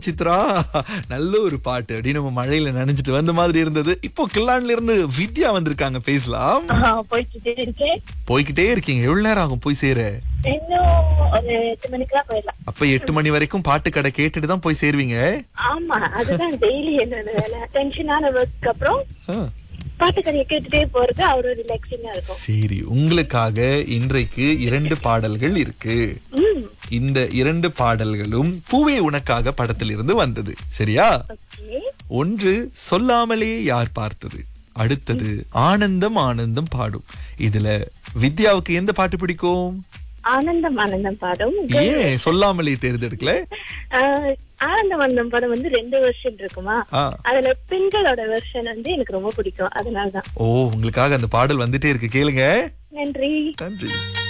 சித்ரா நல்ல ஒரு பாட்டு அப்படின்னு நம்ம மழையில நனைஞ்சிட்டு வந்த மாதிரி இருந்தது இப்போ கில்லான்ல இருந்து வித்யா வந்திருக்காங்க பேசலாம் ஆஹ் போயிட்டு இருக்கேன் போய்கிட்டே இருக்கீங்க எவ்வளவு நேரம் ஆகும் போய் சேர இன்னும் ஒரு எட்டு மணிக்கெல்லாம் போயிடலாம் அப்ப எட்டு மணி வரைக்கும் பாட்டு கடை கேட்டுட்டு தான் போய் சேருவீங்க ஆமா அதுதான் டெய்லி என்னோட வேலை டென்ஷனான ஒர்க்கு அப்புறம் ஆ. பாட்டுக்கறியை கேட்டுட்டே போறது அவரு ரிலாக்ஸிங்கா இருக்கும் சரி உங்களுக்காக இன்றைக்கு இரண்டு பாடல்கள் இருக்கு ம் இந்த இரண்டு பாடல்களும் பூவே உனக்காக படத்திலிருந்து வந்தது சரியா ஓகே ஒன்று சொல்லாமலே யார் பார்த்தது அடுத்தது ஆனந்தம் ஆனந்தம் பாடும் இதுல வித்யாவுக்கு எந்த பாட்டு பிடிக்கும் ஆனந்தம் ஆனந்தம் பாடம் ஏன் சொல்லாமலே தேர்ந்தெடுக்கல ஆஹ் ஆனந்தம் ஆனந்தம் படம் வந்து ரெண்டு வெர்ஷன் இருக்குமா ஆ. அதுல பெண்களோட வெர்ஷன் வந்து எனக்கு ரொம்ப பிடிக்கும் அதனாலதான் ஓ உங்களுக்காக அந்த பாடல் வந்துட்டே இருக்கு கேளுங்க நன்றி நன்றி